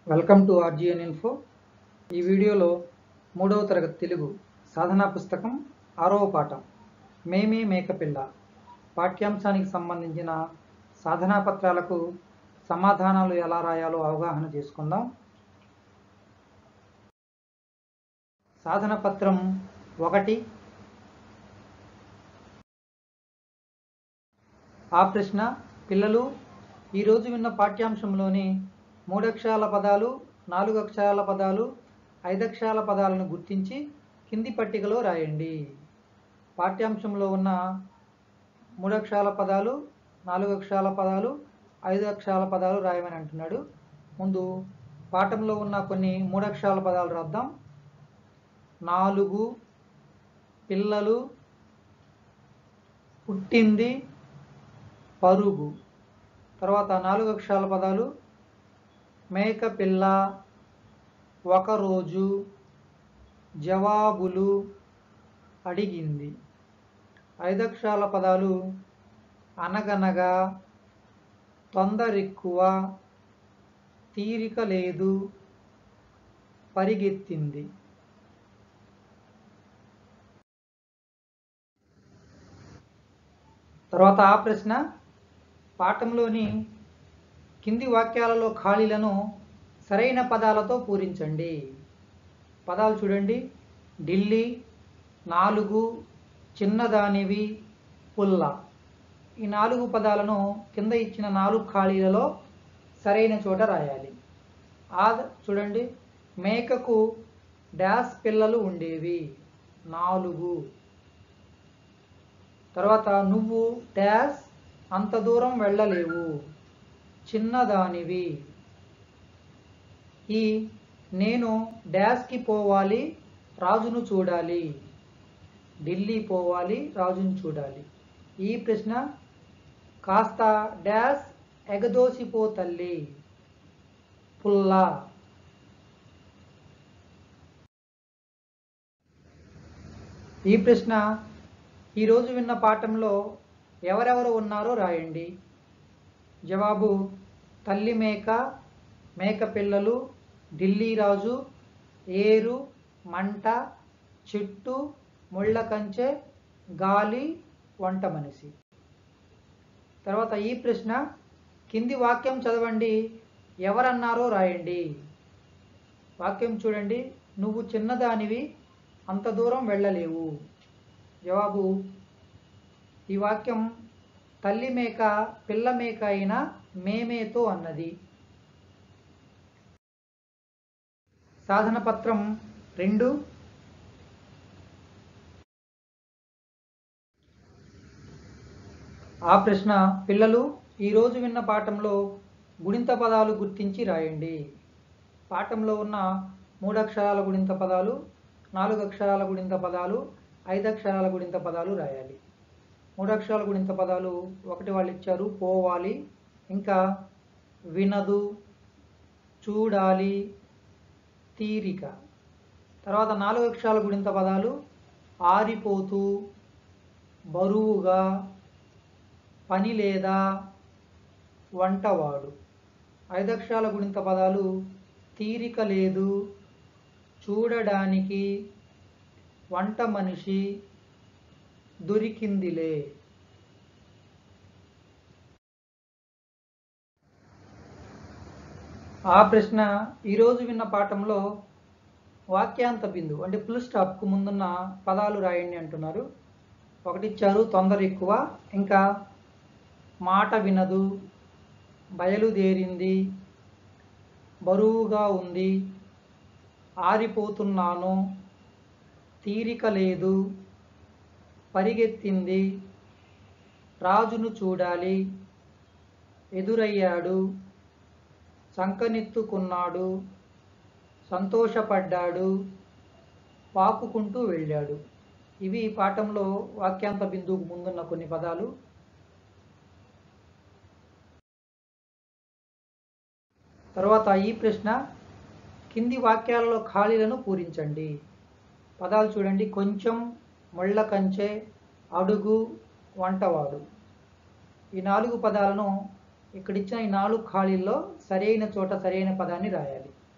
welcome to ఆర్జిఎన్ info ఈ వీడియోలో మూడవ తరగతి తెలుగు సాధనా పుస్తకం ఆరవ పాఠం మేమే మేకపిల్ల పాఠ్యాంశానికి సంబంధించిన సాధనా పత్రాలకు సమాధానాలు ఎలా రాయాలో అవగాహన చేసుకుందాం సాధన పత్రం ఒకటి ఆ ప్రశ్న పిల్లలు ఈరోజు విన్న పాఠ్యాంశంలోని మూడక్షరాల పదాలు నాలుగు అక్షరాల పదాలు ఐదక్షరాల పదాలను గుర్తించి కింది పట్టికలో రాయండి పాఠ్యాంశంలో ఉన్న మూడక్షరాల పదాలు నాలుగు అక్షరాల పదాలు ఐదు అక్షరాల పదాలు రాయమని అంటున్నాడు ముందు పాఠంలో ఉన్న కొన్ని మూడక్షరాల పదాలు రాద్దాం నాలుగు పిల్లలు పుట్టింది పరుగు తర్వాత నాలుగు అక్షరాల పదాలు మేక పిల్ల ఒకరోజు జవాబులు అడిగింది ఐదక్షరాల పదాలు అనగనగా తొందరెక్కువ తీరిక లేదు పరిగెత్తింది తర్వాత ఆ ప్రశ్న పాఠంలోని కింది వాక్యాలలో ఖాళీలను సరైన పదాలతో పూరించండి పదాలు చూడండి ఢిల్లీ నాలుగు చిన్నదానివి పుల్ల ఈ నాలుగు పదాలను కింద ఇచ్చిన నాలుగు ఖాళీలలో సరైన చోట రాయాలి ఆ చూడండి మేకకు డాష్ పిల్లలు ఉండేవి నాలుగు తర్వాత నువ్వు డాష్ అంత దూరం వెళ్ళలేవు చిన్నదానివి ఈ నేను డాష్కి పోవాలి రాజును చూడాలి ఢిల్లీ పోవాలి రాజును చూడాలి ఈ ప్రశ్న కాస్త డాష్ ఎగదోసిపో తల్లి పుల్ల ఈ ప్రశ్న ఈరోజు విన్న పాఠంలో ఎవరెవరు ఉన్నారో రాయండి జవాబు తల్లి మేక మేక పిల్లలు ఢిల్లీ రాజు ఏరు మంట చెట్టు ముళ్ళ కంచె గాలి వంట మనిషి తర్వాత ఈ ప్రశ్న కింది వాక్యం చదవండి ఎవరన్నారో రాయండి వాక్యం చూడండి నువ్వు చిన్నదానివి అంత దూరం వెళ్ళలేవు జవాబు ఈ వాక్యం తల్లి మేక పిల్ల మేక అయిన మేమేతో అన్నది సాధన పత్రం రెండు ఆ ప్రశ్న పిల్లలు ఈరోజు విన్న పాఠంలో గుణింత పదాలు గుర్తించి రాయండి పాఠంలో ఉన్న మూడు అక్షరాల గుణింత పదాలు నాలుగు అక్షరాల గుణింత పదాలు ఐదు అక్షరాల గుణింత పదాలు రాయాలి మూడు అక్షరాల గుణింత పదాలు ఒకటి వాళ్ళు ఇచ్చారు పోవాలి ఇంకా వినదు చూడాలి తీరిక తర్వాత నాలుగు అక్షరాల గుణింత పదాలు ఆరిపోతూ బరువుగా పని లేదా వంటవాడు ఐదు అక్షరాల గుణింత పదాలు తీరిక లేదు చూడడానికి వంట మనిషి దొరికిందిలే ఆ ప్రశ్న ఈరోజు విన్న పాఠంలో వాక్యాంత బిందు అంటే ఫుల్ స్టాప్కు ముందున్న పదాలు రాయండి అంటున్నారు ఒకటి ఇచ్చారు తొందర ఎక్కువ ఇంకా మాట వినదు బయలుదేరింది బరువుగా ఉంది ఆరిపోతున్నాను తీరిక లేదు పరిగెత్తింది రాజును చూడాలి ఎదురయ్యాడు సంకనెత్తుకున్నాడు సంతోషపడ్డాడు పాకుకుంటూ వెళ్ళాడు ఇవి పాఠంలో వాక్యాంత బిందువుకు ముందున్న కొన్ని పదాలు తర్వాత ఈ ప్రశ్న కింది వాక్యాలలో ఖాళీలను పూరించండి పదాలు చూడండి కొంచెం ముళ్ళ కంచె అడుగు వంటవాడు ఈ నాలుగు పదాలను ఇక్కడ ఇచ్చిన ఈ నాలుగు ఖాళీల్లో సరైన చోట సరైన పదాన్ని రాయాలి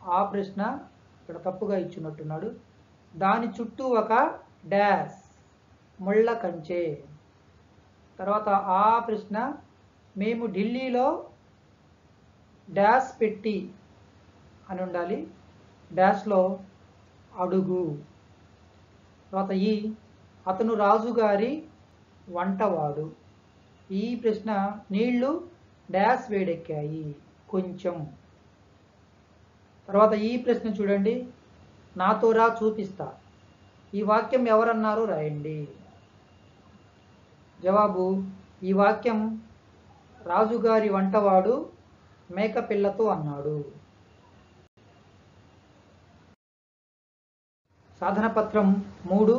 ఆ ప్రశ్న ఇక్కడ తప్పుగా ఇచ్చినట్టున్నాడు దాని చుట్టూ ఒక డాష్ ముళ్ళ కంచె తర్వాత ఆ ప్రశ్న మేము ఢిల్లీలో డాష్ పెట్టి అని ఉండాలి డాష్లో అడుగు తర్వాత ఈ అతను రాజుగారి వంటవాడు ఈ ప్రశ్న నీళ్లు డాష్ వేడెక్కాయి కొంచెం తర్వాత ఈ ప్రశ్న చూడండి నాతో రా చూపిస్తా ఈ వాక్యం ఎవరన్నారో రాయండి జవాబు ఈ వాక్యం రాజుగారి వంటవాడు మేకపిల్లతో అన్నాడు సాధన పత్రం మూడు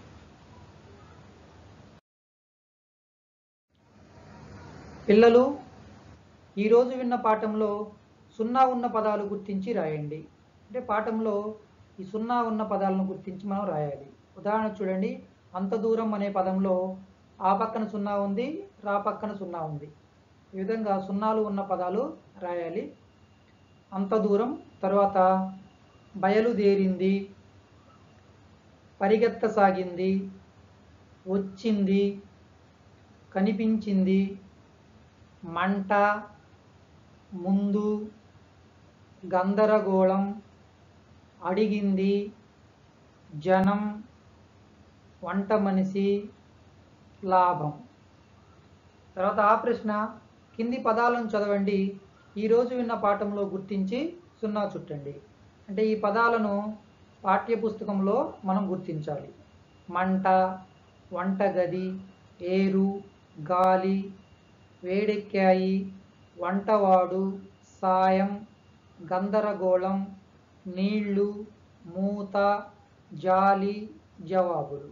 పిల్లలు ఈరోజు విన్న పాఠంలో సున్నా ఉన్న పదాలు గుర్తించి రాయండి అంటే పాఠంలో ఈ సున్నా ఉన్న పదాలను గుర్తించి మనం రాయాలి ఉదాహరణ చూడండి అంత దూరం అనే పదంలో ఆ పక్కన సున్నా ఉంది రా పక్కన సున్నా ఉంది ఈ విధంగా సున్నాలు ఉన్న పదాలు రాయాలి అంత దూరం తర్వాత బయలుదేరింది పరిగెత్తసాగింది వచ్చింది కనిపించింది మంట ముందు గందరగోళం అడిగింది జనం వంట మనిషి లాభం తర్వాత ఆ ప్రశ్న కింది పదాలను చదవండి ఈరోజు విన్న పాఠంలో గుర్తించి సున్నా చుట్టండి అంటే ఈ పదాలను పాఠ్య పుస్తకంలో మనం గుర్తించాలి మంట వంటగది ఏరు గాలి వేడెక్కాయి వంటవాడు సాయం గందరగోళం నీళ్లు మూత జాలి జవాబులు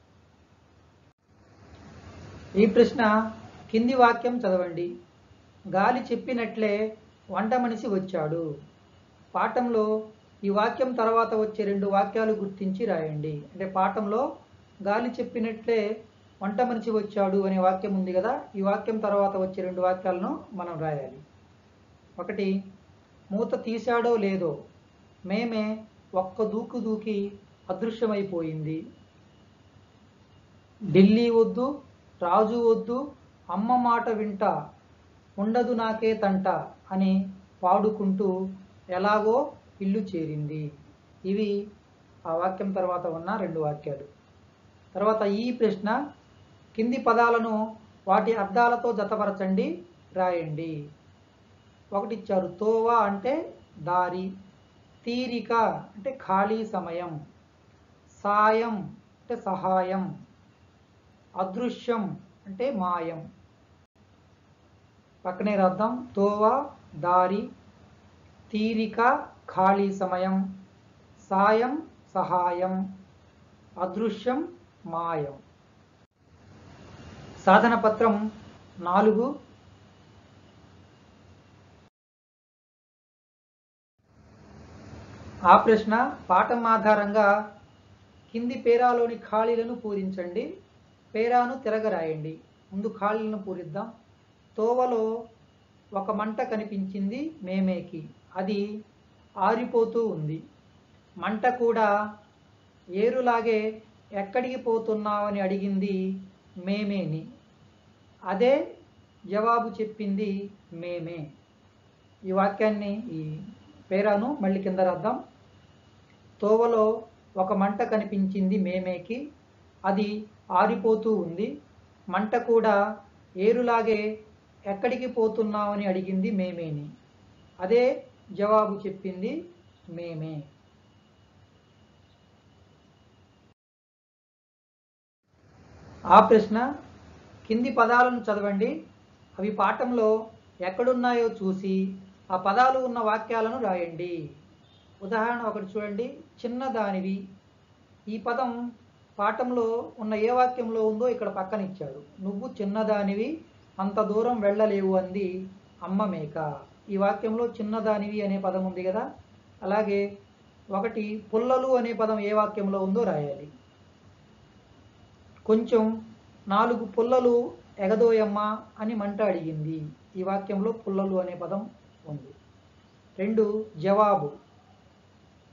ఈ ప్రశ్న కింది వాక్యం చదవండి గాలి చెప్పినట్లే వంట మనిషి వచ్చాడు పాఠంలో ఈ వాక్యం తర్వాత వచ్చే రెండు వాక్యాలు గుర్తించి రాయండి అంటే పాఠంలో గాలి చెప్పినట్లే వంట మనిషి వచ్చాడు అనే వాక్యం ఉంది కదా ఈ వాక్యం తర్వాత వచ్చే రెండు వాక్యాలను మనం రాయాలి ఒకటి మూత తీశాడో లేదో మేమే ఒక్క దూకు దూకి అదృశ్యమైపోయింది ఢిల్లీ వద్దు రాజు వద్దు అమ్మ మాట వింటా ఉండదు నాకే తంట అని పాడుకుంటూ ఎలాగో ఇల్లు చేరింది ఇవి ఆ వాక్యం తర్వాత ఉన్న రెండు వాక్యాలు తర్వాత ఈ ప్రశ్న కింది పదాలను వాటి అర్థాలతో జతపరచండి రాయండి ఒకటి ఇచ్చారు తోవ అంటే దారి తీరిక అంటే ఖాళీ సమయం సాయం అంటే సహాయం అదృశ్యం అంటే మాయం పక్కనే రాద్దాం తోవ దారి తీరిక ఖాళీ సమయం సాయం సహాయం అదృశ్యం మాయం సాధన పత్రం నాలుగు ఆ ప్రశ్న పాఠం ఆధారంగా కింది పేరాలోని ఖాళీలను పూరించండి పేరాను తిరగరాయండి ముందు ఖాళీలను పూరిద్దాం తోవలో ఒక మంట కనిపించింది మేమేకి అది ఆరిపోతూ ఉంది మంట కూడా ఏరులాగే ఎక్కడికి పోతున్నావని అడిగింది మేమేని అదే జవాబు చెప్పింది మేమే ఈ వాక్యాన్ని ఈ పేరాను మళ్ళీ కింద రాద్దాం తోవలో ఒక మంట కనిపించింది మేమేకి అది ఆరిపోతూ ఉంది మంట కూడా ఏరులాగే ఎక్కడికి పోతున్నామని అడిగింది మేమేని అదే జవాబు చెప్పింది మేమే ఆ ప్రశ్న కింది పదాలను చదవండి అవి పాఠంలో ఎక్కడున్నాయో చూసి ఆ పదాలు ఉన్న వాక్యాలను రాయండి ఉదాహరణ ఒకటి చూడండి చిన్నదానివి ఈ పదం పాఠంలో ఉన్న ఏ వాక్యంలో ఉందో ఇక్కడ పక్కన ఇచ్చాడు నువ్వు చిన్నదానివి అంత దూరం వెళ్ళలేవు అంది అమ్మ మేక ఈ వాక్యంలో చిన్నదానివి అనే పదం ఉంది కదా అలాగే ఒకటి పుల్లలు అనే పదం ఏ వాక్యంలో ఉందో రాయాలి కొంచెం నాలుగు పుల్లలు ఎగదోయమ్మ అని మంట అడిగింది ఈ వాక్యంలో పుల్లలు అనే పదం ఉంది రెండు జవాబు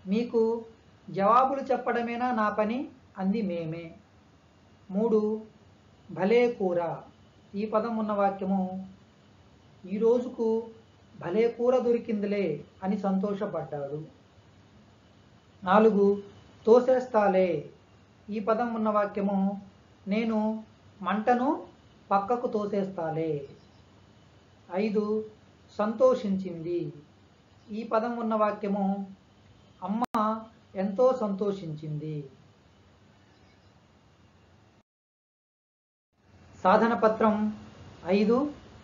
మీకు జవాబులు చెప్పడమేనా నా పని అంది మేమే మూడు భలే కూర ఈ పదం ఉన్న వాక్యము ఈ రోజుకు భలే కూర దొరికిందిలే అని సంతోషపడ్డాడు నాలుగు తోసేస్తాలే ఈ పదం ఉన్న వాక్యము నేను మంటను పక్కకు తోసేస్తాలే ఐదు సంతోషించింది ఈ పదం ఉన్న వాక్యము అమ్మ ఎంతో సంతోషించింది సాధన పత్రం ఐదు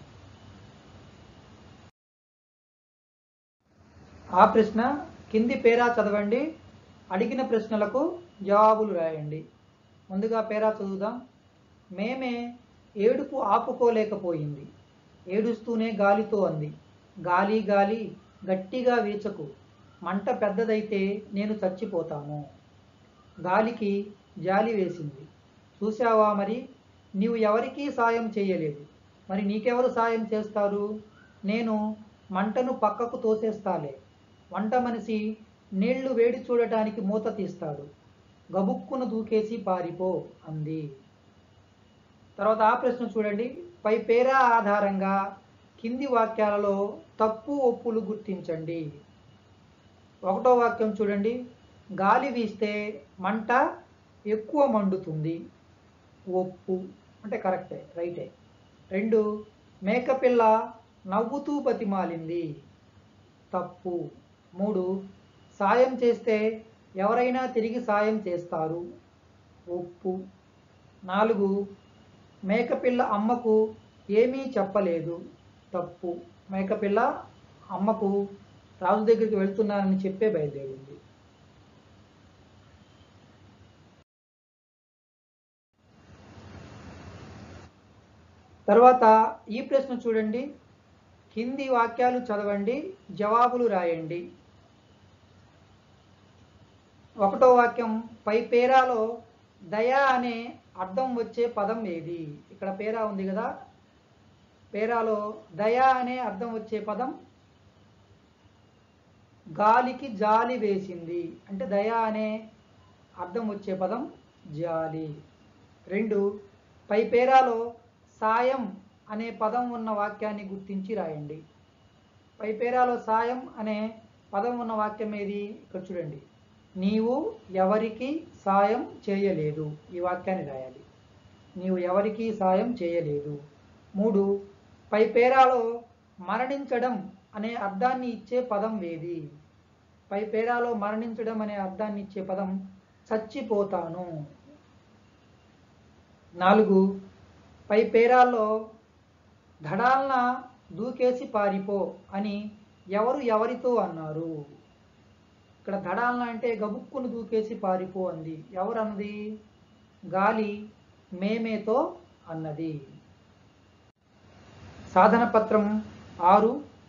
ఆ ప్రశ్న కింది పేరా చదవండి అడిగిన ప్రశ్నలకు జవాబులు రాయండి ముందుగా పేరా చదువుదాం మేమే ఏడుపు ఆపుకోలేకపోయింది ఏడుస్తూనే గాలితో అంది గాలి గాలి గట్టిగా వీచకు మంట పెద్దదైతే నేను చచ్చిపోతాను గాలికి జాలి వేసింది చూశావా మరి నీవు ఎవరికీ సాయం చేయలేదు మరి నీకెవరు సాయం చేస్తారు నేను మంటను పక్కకు తోసేస్తాలే వంట మనిషి నీళ్లు వేడి చూడటానికి మూత తీస్తాడు గబుక్కున దూకేసి పారిపో అంది తర్వాత ఆ ప్రశ్న చూడండి పై పేరా ఆధారంగా కింది వాక్యాలలో తప్పు ఒప్పులు గుర్తించండి ఒకటో వాక్యం చూడండి గాలి వీస్తే మంట ఎక్కువ మండుతుంది ఒప్పు అంటే కరెక్టే రైటే రెండు మేకపిల్ల నవ్వుతూ బతిమాలింది తప్పు మూడు సాయం చేస్తే ఎవరైనా తిరిగి సాయం చేస్తారు ఒప్పు నాలుగు మేకపిల్ల అమ్మకు ఏమీ చెప్పలేదు తప్పు మేకపిల్ల అమ్మకు రాజు దగ్గరికి వెళ్తున్నానని చెప్పే బయలుదేరింది తర్వాత ఈ ప్రశ్న చూడండి కింది వాక్యాలు చదవండి జవాబులు రాయండి ఒకటో వాక్యం పై పేరాలో దయ అనే అర్థం వచ్చే పదం ఏది ఇక్కడ పేరా ఉంది కదా పేరాలో దయ అనే అర్థం వచ్చే పదం గాలికి జాలి వేసింది అంటే దయ అనే అర్థం వచ్చే పదం జాలి రెండు పై పేరాలో సాయం అనే పదం ఉన్న వాక్యాన్ని గుర్తించి రాయండి పై పేరాలో సాయం అనే పదం ఉన్న వాక్యం ఏది ఇక్కడ చూడండి నీవు ఎవరికి సాయం చేయలేదు ఈ వాక్యాన్ని రాయాలి నీవు ఎవరికి సాయం చేయలేదు మూడు పై పేరాలో మరణించడం అనే అర్థాన్ని ఇచ్చే పదం ఏది పై పేరాలో మరణించడం అనే అర్థాన్ని ఇచ్చే పదం చచ్చిపోతాను నాలుగు పై పేరాల్లో ధడాల్న దూకేసి పారిపో అని ఎవరు ఎవరితో అన్నారు ఇక్కడ ధడాల్న అంటే గబుక్కును దూకేసి పారిపో అంది ఎవరు అన్నది గాలి మేమేతో అన్నది సాధన పత్రం ఆరు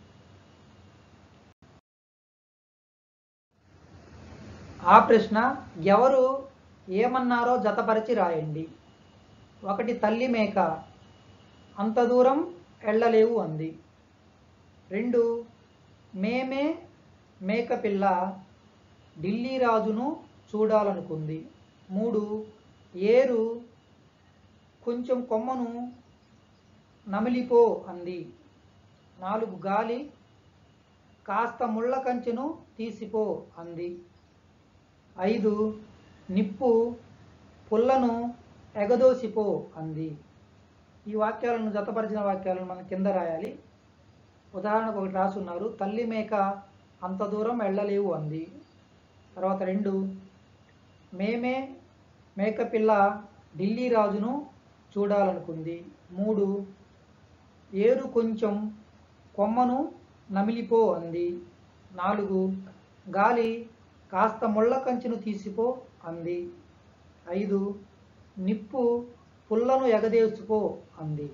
ఆ ప్రశ్న ఎవరు ఏమన్నారో జతపరిచి రాయండి ఒకటి తల్లి మేక అంత దూరం వెళ్ళలేవు అంది రెండు మేమే మేకపిల్ల ఢిల్లీ రాజును చూడాలనుకుంది మూడు ఏరు కొంచెం కొమ్మను నమిలిపో అంది నాలుగు గాలి కాస్త ముళ్ళ కంచెను తీసిపో అంది ఐదు నిప్పు పుల్లను ఎగదోసిపో అంది ఈ వాక్యాలను జతపరిచిన వాక్యాలను మనం కింద రాయాలి ఉదాహరణకు ఒకటి రాసున్నారు తల్లి మేక అంత దూరం వెళ్ళలేవు అంది తర్వాత రెండు మేమే మేకపిల్ల ఢిల్లీ రాజును చూడాలనుకుంది మూడు ఏరు కొంచెం కొమ్మను నమిలిపో అంది నాలుగు గాలి కాస్త ముళ్ళ కంచెను తీసిపో అంది ఐదు నిప్పు పుల్లను ఎగదేసుకో అంది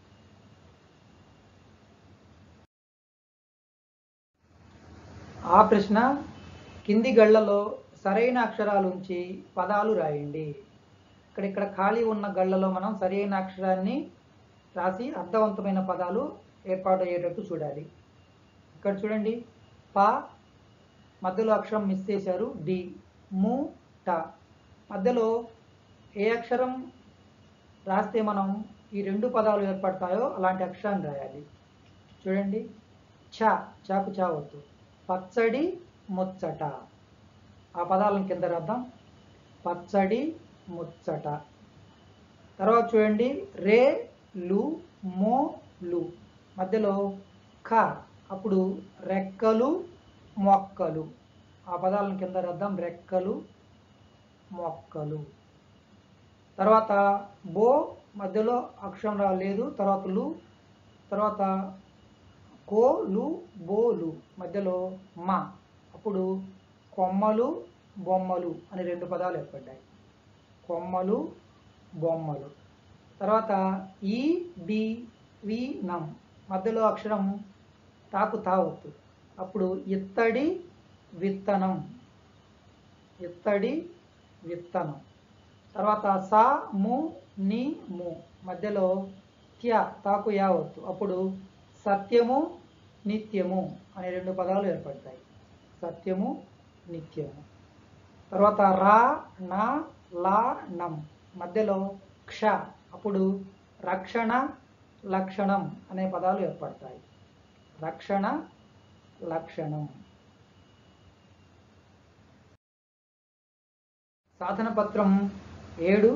ఆ ప్రశ్న కింది గళ్ళలో సరైన అక్షరాలు ఉంచి పదాలు రాయండి ఇక్కడ ఇక్కడ ఖాళీ ఉన్న గళ్ళలో మనం సరైన అక్షరాన్ని రాసి అర్థవంతమైన పదాలు ఏర్పాటు అయ్యేటట్టు చూడాలి ఇక్కడ చూడండి ప మధ్యలో అక్షరం మిస్ చేశారు డి ము ట మధ్యలో ఏ అక్షరం రాస్తే మనం ఈ రెండు పదాలు ఏర్పడతాయో అలాంటి అక్షరాన్ని రాయాలి చూడండి చ చాకు చా వద్దు పచ్చడి ముచ్చట ఆ పదాలను కింద రాద్దాం పచ్చడి ముచ్చట తర్వాత చూడండి రే లు మో లు మధ్యలో ఖ అప్పుడు రెక్కలు మొక్కలు ఆ పదాలను కింద రాద్దాం రెక్కలు మొక్కలు తర్వాత బో మధ్యలో అక్షరం రాలేదు తర్వాత లు తర్వాత కోలు బోలు మధ్యలో మా అప్పుడు కొమ్మలు బొమ్మలు అని రెండు పదాలు ఏర్పడ్డాయి కొమ్మలు బొమ్మలు తర్వాత ఈ బి వి నం మధ్యలో అక్షరం తాకు తావద్దు అప్పుడు ఇత్తడి విత్తనం ఇత్తడి విత్తనం తర్వాత సా ము ని ము మధ్యలో త్య తాకు యావత్తు అప్పుడు సత్యము నిత్యము అనే రెండు పదాలు ఏర్పడతాయి సత్యము నిత్యము తర్వాత రా నా లా నం మధ్యలో క్ష అప్పుడు రక్షణ లక్షణం అనే పదాలు ఏర్పడతాయి రక్షణ లక్షణం సాధన పత్రం ఏడు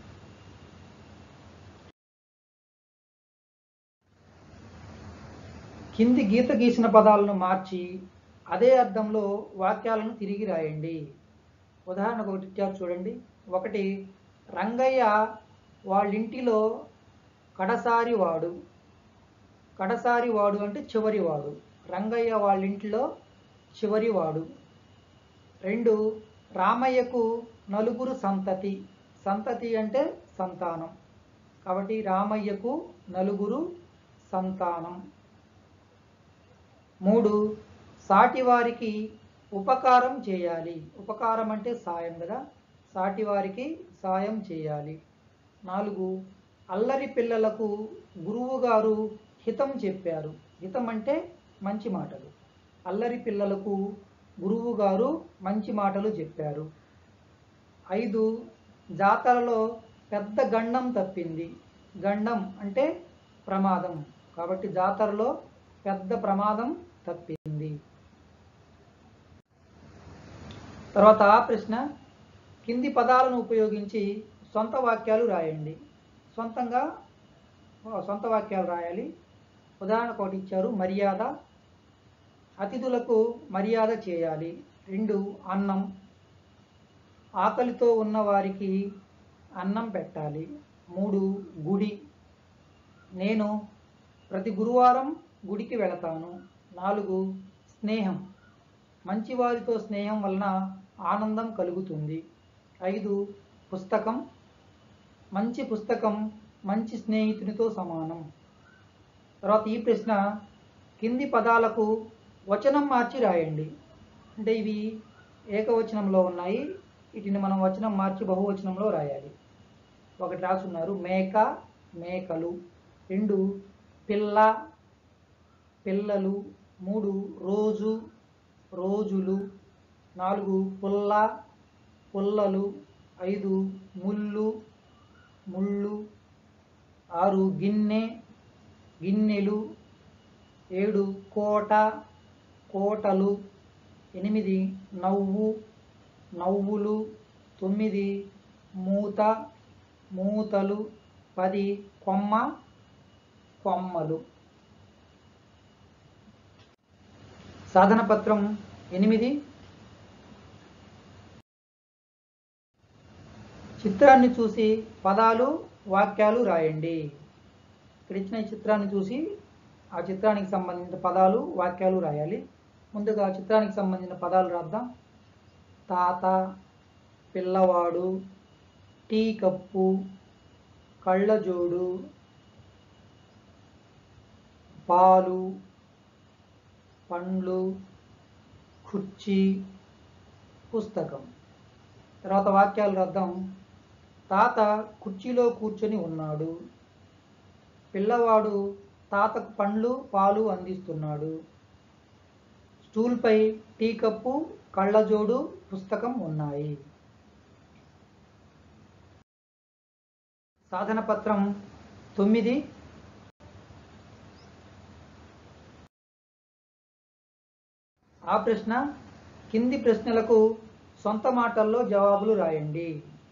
కింది గీత గీసిన పదాలను మార్చి అదే అర్థంలో వాక్యాలను తిరిగి రాయండి ఉదాహరణకు ఒకటి ఇచ్చారు చూడండి ఒకటి రంగయ్య వాళ్ళింటిలో కడసారి వాడు కడసారి వాడు అంటే చివరి వాడు రంగయ్య వాళ్ళింటిలో చివరి వాడు రెండు రామయ్యకు నలుగురు సంతతి సంతతి అంటే సంతానం కాబట్టి రామయ్యకు నలుగురు సంతానం మూడు సాటివారికి ఉపకారం చేయాలి ఉపకారం అంటే సాయం కదా సాటివారికి సాయం చేయాలి నాలుగు అల్లరి పిల్లలకు గురువు గారు హితం చెప్పారు హితం అంటే మంచి మాటలు అల్లరి పిల్లలకు గురువు గారు మంచి మాటలు చెప్పారు ఐదు జాతరలో పెద్ద గండం తప్పింది గండం అంటే ప్రమాదం కాబట్టి జాతరలో పెద్ద ప్రమాదం తప్పింది తర్వాత ఆ ప్రశ్న కింది పదాలను ఉపయోగించి సొంత వాక్యాలు రాయండి సొంతంగా ఆ, సొంత వాక్యాలు రాయాలి ఉదాహరణకు ఒకటి ఇచ్చారు మర్యాద అతిథులకు మర్యాద చేయాలి రెండు అన్నం ఆకలితో ఉన్న వారికి అన్నం పెట్టాలి మూడు గుడి నేను ప్రతి గురువారం గుడికి వెళతాను నాలుగు స్నేహం మంచివారితో స్నేహం వలన ఆనందం కలుగుతుంది ఐదు పుస్తకం మంచి పుస్తకం మంచి స్నేహితునితో సమానం తర్వాత ఈ ప్రశ్న కింది పదాలకు వచనం మార్చి రాయండి అంటే ఇవి ఏకవచనంలో ఉన్నాయి వీటిని మనం వచనం మార్చి బహువచనంలో రాయాలి ఒకటి రాసున్నారు మేక మేకలు రెండు పిల్ల పిల్లలు మూడు రోజు రోజులు నాలుగు పుల్ల పుల్లలు ఐదు ముళ్ళు ముళ్ళు ఆరు గిన్నె గిన్నెలు ఏడు కోట కోటలు ఎనిమిది నవ్వు నవ్వులు తొమ్మిది మూత మూతలు పది కొమ్మ కొమ్మలు సాధన పత్రం ఎనిమిది చిత్రాన్ని చూసి పదాలు వాక్యాలు రాయండి ఇక్కడ ఇచ్చిన ఈ చిత్రాన్ని చూసి ఆ చిత్రానికి సంబంధించిన పదాలు వాక్యాలు రాయాలి ముందుగా ఆ చిత్రానికి సంబంధించిన పదాలు రాద్దాం తాత పిల్లవాడు టీ కప్పు కళ్ళజోడు పాలు పండ్లు కుర్చీ పుస్తకం తర్వాత వాక్యాలు రాద్దాం తాత కుర్చీలో కూర్చొని ఉన్నాడు పిల్లవాడు తాతకు పండ్లు పాలు అందిస్తున్నాడు స్టూల్పై టీ కప్పు కళ్ళజోడు పుస్తకం ఉన్నాయి సాధన పత్రం తొమ్మిది ఆ ప్రశ్న కింది ప్రశ్నలకు సొంత మాటల్లో జవాబులు రాయండి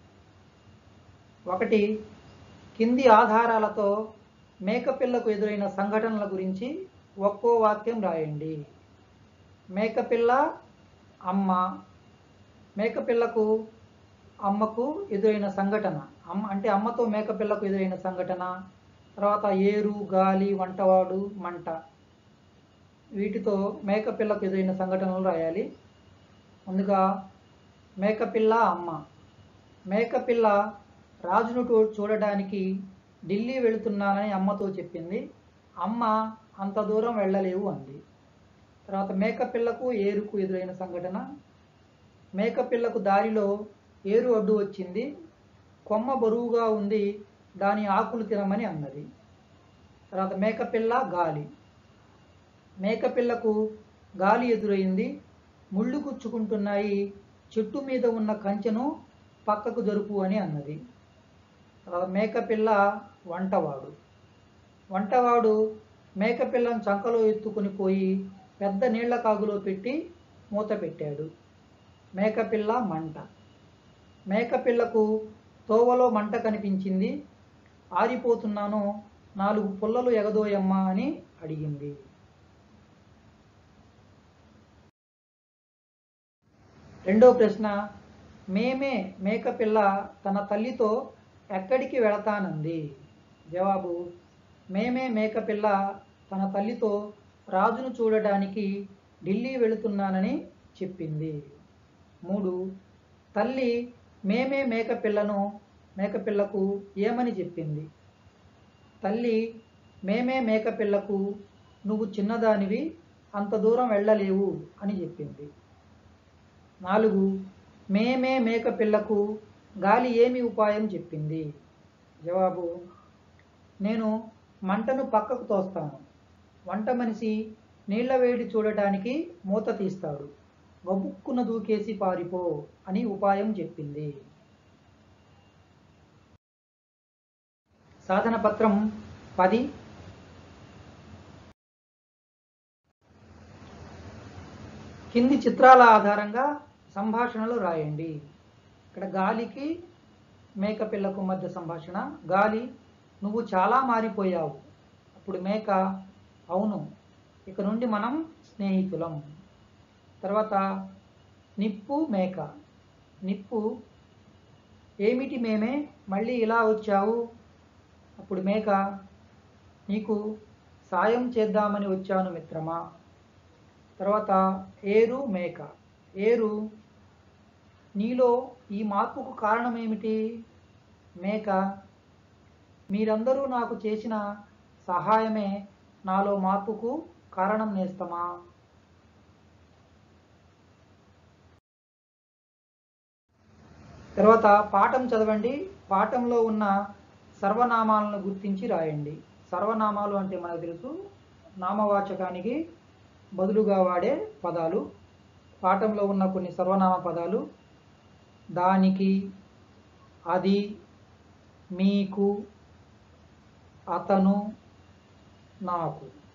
ఒకటి కింది ఆధారాలతో మేకపిల్లకు ఎదురైన సంఘటనల గురించి ఒక్కో వాక్యం రాయండి మేకపిల్ల అమ్మ మేకపిల్లకు అమ్మకు ఎదురైన సంఘటన అమ్మ అంటే అమ్మతో మేకపిల్లకు ఎదురైన సంఘటన తర్వాత ఏరు గాలి వంటవాడు మంట వీటితో మేకపిల్లకు ఎదురైన సంఘటనలు రాయాలి ముందుగా మేకపిల్ల అమ్మ మేకపిల్ల రాజును టూ- చూడడానికి ఢిల్లీ వెళుతున్నానని అమ్మతో చెప్పింది అమ్మ అంత దూరం వెళ్ళలేవు అంది తర్వాత మేకపిల్లకు ఏరుకు ఎదురైన సంఘటన మేకపిల్లకు దారిలో ఏరు అడ్డు వచ్చింది కొమ్మ బరువుగా ఉంది దాని ఆకులు తినమని అన్నది తర్వాత మేకపిల్ల గాలి మేకపిల్లకు గాలి ఎదురైంది ముళ్ళు గుచ్చుకుంటున్నాయి చెట్టు మీద ఉన్న కంచెను పక్కకు జరుపు అని అన్నది తర్వాత మేకపిల్ల వంటవాడు వంటవాడు మేకపిల్లను చంకలో ఎత్తుకుని పోయి పెద్ద నీళ్ల కాగులో పెట్టి మూత పెట్టాడు మేకపిల్ల మంట మేకపిల్లకు తోవలో మంట కనిపించింది ఆరిపోతున్నాను నాలుగు పుల్లలు ఎగదోయమ్మా అని అడిగింది రెండో ప్రశ్న మేమే మేకపిల్ల తన తల్లితో ఎక్కడికి వెళతానంది జవాబు మేమే మేకపిల్ల తన తల్లితో రాజును చూడడానికి ఢిల్లీ వెళుతున్నానని చెప్పింది మూడు తల్లి మేమే మేకపిల్లను మేకపిల్లకు ఏమని చెప్పింది తల్లి మేమే మేకపిల్లకు నువ్వు చిన్నదానివి అంత దూరం వెళ్ళలేవు అని చెప్పింది నాలుగు మేమే మేకపిల్లకు గాలి ఏమి ఉపాయం చెప్పింది జవాబు నేను మంటను పక్కకు తోస్తాను వంట మనిషి నీళ్ల వేడి చూడటానికి మూత తీస్తాడు గబుక్కున దూకేసి పారిపో అని ఉపాయం చెప్పింది సాధన పత్రం పది కింది చిత్రాల ఆధారంగా సంభాషణలు రాయండి ఇక్కడ గాలికి మేకపిల్లకు మధ్య సంభాషణ గాలి నువ్వు చాలా మారిపోయావు అప్పుడు మేక అవును ఇక నుండి మనం స్నేహితులం తర్వాత నిప్పు మేక నిప్పు ఏమిటి మేమే మళ్ళీ ఇలా వచ్చావు అప్పుడు మేక నీకు సాయం చేద్దామని వచ్చాను మిత్రమా తర్వాత ఏరు మేక ఏరు నీలో ఈ మార్పుకు కారణం ఏమిటి మేక మీరందరూ నాకు చేసిన సహాయమే నాలో మార్పుకు కారణం నేస్తమా తర్వాత పాఠం చదవండి పాఠంలో ఉన్న సర్వనామాలను గుర్తించి రాయండి సర్వనామాలు అంటే మనకు తెలుసు నామవాచకానికి బదులుగా వాడే పదాలు పాఠంలో ఉన్న కొన్ని సర్వనామ పదాలు దానికి అది మీకు అతను నాకు